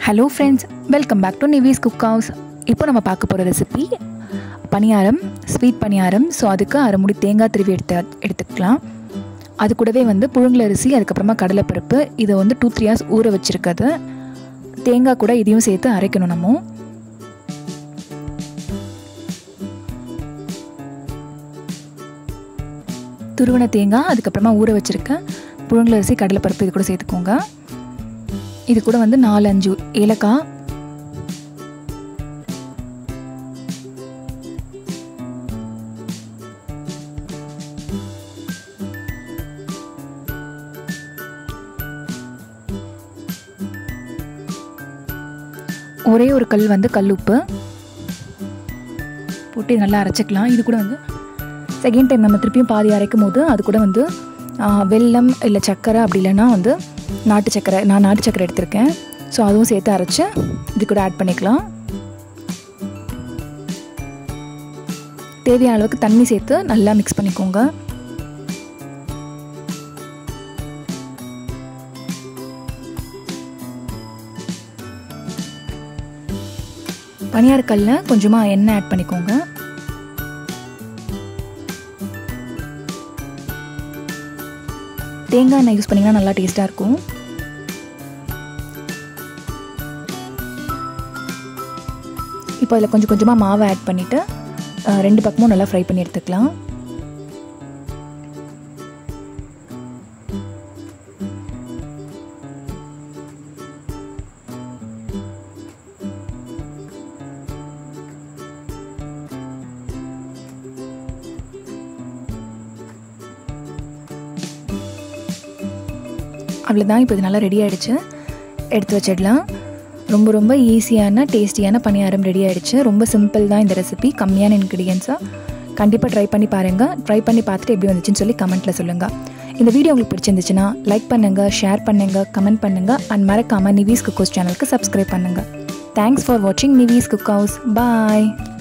hello friends welcome back to Nivi's cook house இப்போ நம்ம பார்க்க போகிற recipe paniyaram sweet paniyaram so அதுக்கு அரை முடி தேங்காய் திருவி எடுத்து எடுத்துக்கலாம் அது கூடவே வந்து புழுங்கல் அரிசி அதுக்கப்புறமா கடலைப்பருப்பு இதை வந்து டூ த்ரீ ஹவர்ஸ் ஊற வச்சுருக்கிறது தேங்காய் கூட இதையும் சேர்த்து அரைக்கணும் நம்ம துருவன தேங்காய் அதுக்கப்புறமா ஊற வச்சுருக்க புழுங்கல் அரிசி கடலைப்பருப்பு இது கூட சேர்த்துக்கோங்க இது கூட வந்து நாலு அஞ்சு ஏலக்காய் ஒரே ஒரு கல் வந்து கல்லுப்பு போட்டு இது நல்லா அரைச்சிக்கலாம் இது கூட வந்து செகண்ட் டைம் நம்ம திருப்பியும் பாதி அரைக்கும் போது அது கூட வந்து வெல்லம் இல்லை சர்க்கரை அப்படி இல்லைன்னா வந்து நாட்டு சர்க்கரை நான் நாட்டு சர்க்கரை எடுத்திருக்கேன் ஸோ அதுவும் சேர்த்து அரைச்சி இது கூட ஆட் பண்ணிக்கலாம் தேவையான அளவுக்கு தண்ணி சேர்த்து நல்லா மிக்ஸ் பண்ணிக்கோங்க பனியாரக்கல்ல கொஞ்சமாக எண்ணெய் ஆட் பண்ணிக்கோங்க தேங்காய் எண்ணெய் யூஸ் பண்ணிங்கன்னா நல்லா டேஸ்ட்டாக இருக்கும் இப்போ அதில் கொஞ்சம் கொஞ்சமாக மாவை ஆட் பண்ணிவிட்டு ரெண்டு பக்கமும் நல்லா ஃப்ரை பண்ணி எடுத்துக்கலாம் அவ்வளோதான் இப்போ இது நல்லா ரெடி ஆகிடுச்சு எடுத்து வச்சிடலாம் ரொம்ப ரொம்ப ஈஸியான டேஸ்டியான பணியாரம் ரெடி ஆகிடுச்சு ரொம்ப சிம்பிள் தான் இந்த ரெசிபி கம்மியான இன்க்ரீடியன்ஸாக கண்டிப்பாக ட்ரை பண்ணி பாருங்கள் ட்ரை பண்ணி பார்த்துட்டு எப்படி வந்துச்சுன்னு சொல்லி கமெண்ட்டில் சொல்லுங்கள் இந்த வீடியோ உங்களுக்கு பிடிச்சிருந்துச்சுன்னா லைக் பண்ணுங்கள் ஷேர் பண்ணுங்கள் கமெண்ட் பண்ணுங்கள் அண்ட் மறக்காமல் நிவிஸ் குக்கோஸ் சேனலுக்கு சப்ஸ்கிரைப் பண்ணுங்கள் தேங்க்ஸ் ஃபார் வாட்சிங் நிவிஸ் குக் ஹவுஸ் பாய்